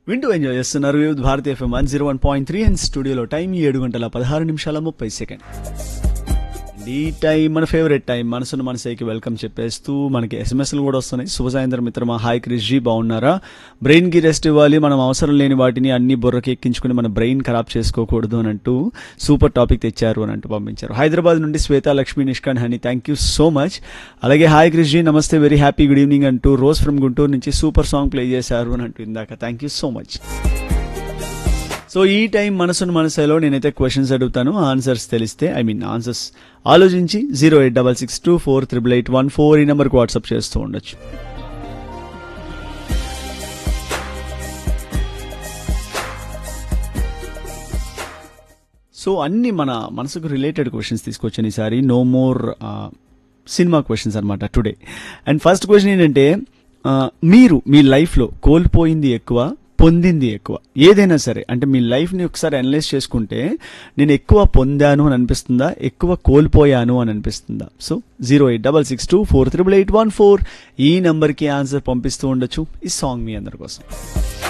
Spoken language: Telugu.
వింటూ ఎంజాయ్ చేస్తున్నారు Vividh Bharati FM one zero one point three and స్టూడియోలో టైం ఏడు గంటల పదహారు నిమిషాల ముప్పై సెకండ్ ఈ టైం మన ఫేవరెట్ టైం మనసును మనసేకి వెల్కమ్ చెప్పేస్తూ మనకి ఎస్ఎంఎస్లు కూడా వస్తున్నాయి శుభ సాయంత్రం మిత్రమా హాయ్ క్రిష్ జీ బాగున్నారా బ్రెయిన్ కి రెస్ట్ ఇవ్వాలి మనం అవసరం లేని వాటిని అన్ని బుర్రకి ఎక్కించుకుని మన బ్రెయిన్ ఖరాబ్ చేసుకోకూడదు అని అంటూ సూపర్ టాపిక్ తెచ్చారు అని అంటూ పంపించారు హైదరాబాద్ నుండి శ్వేత లక్ష్మి నిష్కాన్ హని థ్యాంక్ యూ సో మచ్ అలాగే hi Krish ji namaste very happy good evening అంటూ రోజ్ ఫ్రమ్ గుంటూరు నుంచి సూపర్ సాంగ్ ప్లే చేశారు అని అంటూ ఇందాక thank you so much so ఈ టైం మనసును మనసులో నేనైతే క్వశ్చన్స్ అడుగుతాను ఆన్సర్స్ తెలిస్తే ఐ మీన్ ఆన్సర్స్ ఆలోచించి zero eight double six two four triple eight one four ఈ నెంబర్కి వాట్సాప్ చేస్తూ ఉండొచ్చు సో అన్ని మన మనసుకు రిలేటెడ్ క్వశ్చన్స్ తీసుకొచ్చాను ఈసారి నో మోర్ సినిమా క్వశ్చన్స్ అనమాట టుడే అండ్ ఫస్ట్ క్వశ్చన్ ఏంటంటే ఆ, మీరు మీ లైఫ్లో కోల్పోయింది ఎక్కువ పొందింది ఎక్కువ ఏదైనా సరే అంటే మీ లైఫ్ని ఒకసారి అనలైజ్ చేసుకుంటే నేను ఎక్కువ పొందాను అని అనిపిస్తుందా ఎక్కువ కోల్పోయాను అని అనిపిస్తుందా so zero eight double six two four triple eight one four ఈ నెంబర్కి ఆన్సర్ పంపిస్తూ ఉండొచ్చు ఈ సాంగ్ మీ అందరి కోసం